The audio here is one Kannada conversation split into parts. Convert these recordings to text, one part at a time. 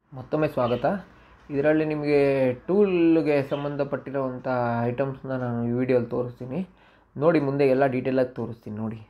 ಮತ್ತೊಮ್ಮೆ ಸ್ವಾಗತ ಇದರಲ್ಲಿ ನಿಮಗೆ ಟೂಲ್ಗೆ ಸಂಬಂಧಪಟ್ಟಿರುವಂಥ ಐಟಮ್ಸ್ನ ನಾನು ಈ ವಿಡಿಯೋಲಿ ತೋರಿಸ್ತೀನಿ ನೋಡಿ ಮುಂದೆ ಎಲ್ಲ ಡೀಟೇಲಾಗಿ ತೋರಿಸ್ತೀನಿ ನೋಡಿ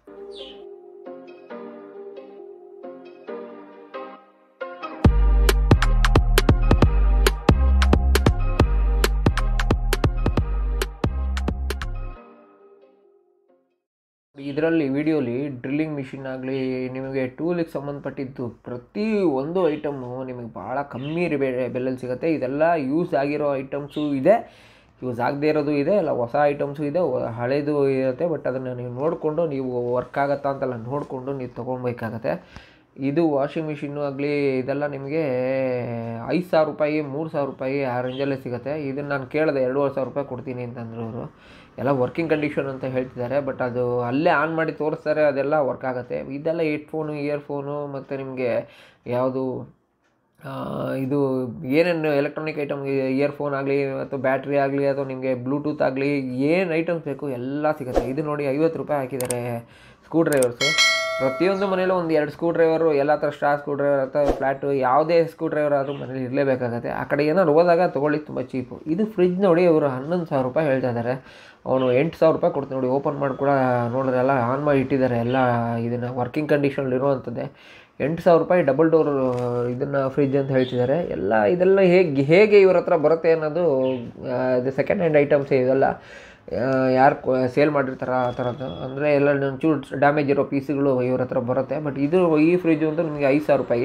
ಇದರಲ್ಲಿ ವಿಡಿಯೋಲಿ ಡ್ರಿಲ್ಲಿಂಗ್ ಮಿಷಿನ್ ಆಗಲಿ ನಿಮಗೆ ಟೂಲಿಗೆ ಸಂಬಂಧಪಟ್ಟಿದ್ದು ಪ್ರತಿ ಒಂದು ಐಟಮು ನಿಮಗೆ ಭಾಳ ಕಮ್ಮಿ ಬೆ ಬೆಲೆಯಲ್ಲಿ ಸಿಗುತ್ತೆ ಇದೆಲ್ಲ ಯೂಸ್ ಆಗಿರೋ ಐಟಮ್ಸು ಇದೆ ಯೂಸ್ ಆಗದೇ ಇರೋದು ಇದೆ ಎಲ್ಲ ಹೊಸ ಐಟಮ್ಸು ಇದೆ ವ- ಹಳೇದು ಇರುತ್ತೆ ಬಟ್ ಅದನ್ನು ನೀವು ನೋಡಿಕೊಂಡು ನೀವು ವರ್ಕ್ ಆಗತ್ತಾ ಅಂತೆಲ್ಲ ನೋಡಿಕೊಂಡು ನೀವು ತೊಗೊಬೇಕಾಗತ್ತೆ ಇದು ವಾಷಿಂಗ್ ಮಿಷಿನ್ನು ಆಗಲಿ ಇದೆಲ್ಲ ನಿಮಗೆ ಐದು ಸಾವಿರ ರೂಪಾಯಿ ಮೂರು ಸಾವಿರ ರೂಪಾಯಿ ಆ ರೇಂಜಲ್ಲೇ ಸಿಗುತ್ತೆ ಇದನ್ನು ನಾನು ಕೇಳಿದೆ ಎರಡೂವರೆ ಸಾವಿರ ರೂಪಾಯಿ ಕೊಡ್ತೀನಿ ಅಂತಂದ್ರು ಅವರು ಎಲ್ಲ ವರ್ಕಿಂಗ್ ಕಂಡೀಷನ್ ಅಂತ ಹೇಳ್ತಿದ್ದಾರೆ ಬಟ್ ಅದು ಅಲ್ಲೇ ಆನ್ ಮಾಡಿ ತೋರಿಸ್ತಾರೆ ಅದೆಲ್ಲ ವರ್ಕ್ ಆಗುತ್ತೆ ಇದೆಲ್ಲ ಹೆಡ್ಫೋನು ಇಯರ್ಫೋನು ಮತ್ತು ನಿಮಗೆ ಯಾವುದು ಆ, ಇದು ಏನೇನು ಎಲೆಕ್ಟ್ರಾನಿಕ್ ಐಟಮ್ ಇಯರ್ಫೋನ್ ಆಗಲಿ ಅಥವಾ ಬ್ಯಾಟ್ರಿ ಆಗಲಿ ಅಥವಾ ನಿಮಗೆ ಬ್ಲೂಟೂತ್ ಆಗಲಿ ಏನು ಐಟಮ್ಸ್ ಬೇಕು ಎಲ್ಲ ಸಿಗುತ್ತೆ ಇದು ನೋಡಿ ಐವತ್ತು ರೂಪಾಯಿ ಹಾಕಿದ್ದಾರೆ ಸ್ಕ್ರೂ ಡ್ರೈವರ್ಸು ಪ್ರತಿಯೊಂದು ಮನೇಲೂ ಒಂದು ಎರಡು ಸ್ಕ್ರೂ ಡ್ರೈವರು ಎಲ್ಲ ಥರ ಸ್ಟಾರ್ ಸ್ಕ್ರೂ ಡ್ರೈವರ್ ಅಥವಾ ಫ್ಲ್ಯಾಟು ಯಾವುದೇ ಸ್ಕ್ರೂ ಡ್ರೈವರ್ ಆದರೂ ಮನೇಲಿ ಇರಲೇಬೇಕಾಗತ್ತೆ ಆ ಕಡೆ ಏನಾದ್ರು ಹೋದಾಗ ತೊಗೊಳ್ಳಿ ತುಂಬ ಚೀಪು ಇದು ಫ್ರಿಜ್ ನೋಡಿ ಅವರು ಹನ್ನೊಂದು ಸಾವಿರ ರೂಪಾಯಿ ಹೇಳ್ತಾ ಇದ್ದಾರೆ ಅವನು ಎಂಟು ಸಾವಿರ ರೂಪಾಯಿ ಕೊಡ್ತೀನಿ ನೋಡಿ ಓಪನ್ ಮಾಡಿ ಕೂಡ ನೋಡಿದ್ರೆ ಎಲ್ಲ ಆನ್ ಮಾಡಿ ಇಟ್ಟಿದ್ದಾರೆ ಎಲ್ಲ ಇದನ್ನು ವರ್ಕಿಂಗ್ ಕಂಡೀಷನಲ್ಲಿ ಇರುವಂಥದ್ದೇ ಎಂಟು ಸಾವಿರ ರೂಪಾಯಿ ಡಬಲ್ ಡೋರ್ ಇದನ್ನು ಫ್ರಿಜ್ ಅಂತ ಹೇಳ್ತಿದ್ದಾರೆ ಎಲ್ಲ ಇದೆಲ್ಲ ಹೇಗೆ ಹೇಗೆ ಇವ್ರ ಹತ್ರ ಬರುತ್ತೆ ಅನ್ನೋದು ಆ, ಇದು ಸೆಕೆಂಡ್ ಹ್ಯಾಂಡ್ ಐಟಮ್ಸೇ ಇದೆಲ್ಲ ಯಾರು ಸೇಲ್ ಮಾಡಿರ್ತಾರೆ ಆ ಥರದ್ದು ಅಂದರೆ ಎಲ್ಲ ಒಂಚೂರು ಡ್ಯಾಮೇಜ್ ಇರೋ ಪೀಸ್ಗಳು ಇವ್ರ ಹತ್ರ ಬರುತ್ತೆ ಬಟ್ ಇದು ಈ ಫ್ರಿಜ್ಜು ಅಂತೂ ನಿಮಗೆ ಐದು ಸಾವಿರ ರೂಪಾಯಿ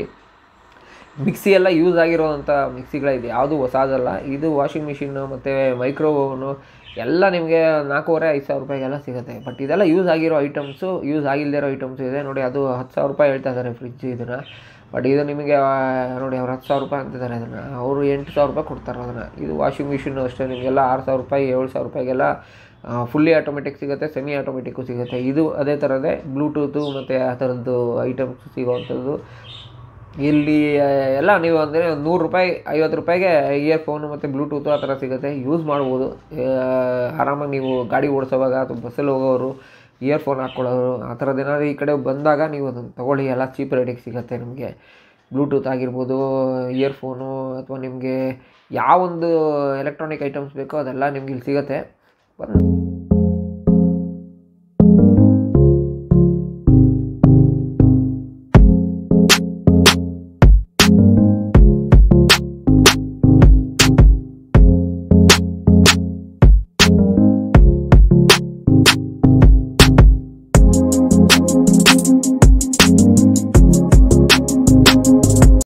ಮಿಕ್ಸಿ ಎಲ್ಲ ಯೂಸ್ ಆಗಿರೋವಂಥ ಮಿಕ್ಸಿಗಳಿದೆ ಯಾವುದು ಹೊಸದಲ್ಲ ಇದು ವಾಷಿಂಗ್ ಮಿಷಿನ್ನು ಮತ್ತು ಮೈಕ್ರೋ ಓವನು ಎಲ್ಲ ನಿಮಗೆ ನಾಲ್ಕೂವರೆ ಐದು ಸಾವಿರ ರೂಪಾಯಿಗೆಲ್ಲ ಸಿಗುತ್ತೆ ಬಟ್ ಇದೆಲ್ಲ ಯೂಸ್ ಆಗಿರೋ ಐಟಮ್ಸು ಯೂಸ್ ಆಗಿಲ್ಲದೆ ಇರೋ ಐಟಮ್ಸು ಇದೆ ನೋಡಿ ಅದು ಹತ್ತು ಸಾವಿರ ರೂಪಾಯಿ ಹೇಳ್ತಾ ಇದ್ದಾರೆ ಫ್ರಿಜ್ ಇದನ್ನು ಬಟ್ ಇದು ನಿಮಗೆ ಆ, ನೋಡಿ ಅವ್ರು ಹತ್ತು ಸಾವಿರ ರೂಪಾಯಿ ಅಂತಿದ್ದಾರೆ ಅದನ್ನು ಅವರು ಎಂಟು ಸಾವಿರ ರೂಪಾಯಿ ಕೊಡ್ತಾರೆ ಅದನ್ನು ಇದು ವಾಷಿಂಗ್ ಮಿಷಿನ್ನು ಅಷ್ಟೇ ನಿಮಗೆಲ್ಲ ಆರು ಸಾವಿರ ರೂಪಾಯಿ ಏಳು ಸಾವಿರ ರೂಪಾಯಿಗೆಲ್ಲ ಫುಲ್ಲಿ ಆಟೋಮೆಟಿಕ್ ಸಿಗುತ್ತೆ ಸೆಮಿ ಆಟೋಮೆಟಿಕ್ಕು ಸಿಗುತ್ತೆ ಇದು ಅದೇ ಥರದೇ ಬ್ಲೂಟೂತು ಮತ್ತು ಆ ಥರದ್ದು ಐಟಮ್ಸ್ ಸಿಗೋವಂಥದ್ದು ಇಲ್ಲಿ ಆ, ಎಲ್ಲ ನೀವು ಅಂದರೆ ಒಂದು ನೂರು ರೂಪಾಯಿ ಐವತ್ತು ರೂಪಾಯಿಗೆ ಇಯರ್ಫೋನು ಮತ್ತು ಬ್ಲೂಟೂತು ಆ ಥರ ಸಿಗುತ್ತೆ ಯೂಸ್ ಮಾಡ್ಬೋದು ಆ, ಆರಾಮಾಗಿ ನೀವು ಗಾಡಿ ಓಡಿಸೋವಾಗ ಅಥವಾ ಬಸ್ಸಲ್ಲಿ ಹೋಗೋರು ಇಯರ್ಫೋನ್ ಹಾಕ್ಕೊಳ್ಳೋರು ಆ ಥರದ್ದು ಏನಾದ್ರು ಈ ಕಡೆ ಬಂದಾಗ ನೀವು ಅದನ್ನು ತೊಗೊಳ್ಳಿ ಎಲ್ಲ ಚೀಪ್ ರೇಟಿಗೆ ಸಿಗುತ್ತೆ ನಿಮಗೆ ಬ್ಲೂಟೂತ್ ಆಗಿರ್ಬೋದು ಇಯರ್ಫೋನು ಅಥವಾ ನಿಮಗೆ ಯಾವೊಂದು ಎಲೆಕ್ಟ್ರಾನಿಕ್ ಐಟಮ್ಸ್ ಬೇಕೋ ಅದೆಲ್ಲ ನಿಮ್ಗೆ ಇಲ್ಲಿ ಸಿಗುತ್ತೆ ಬಂದು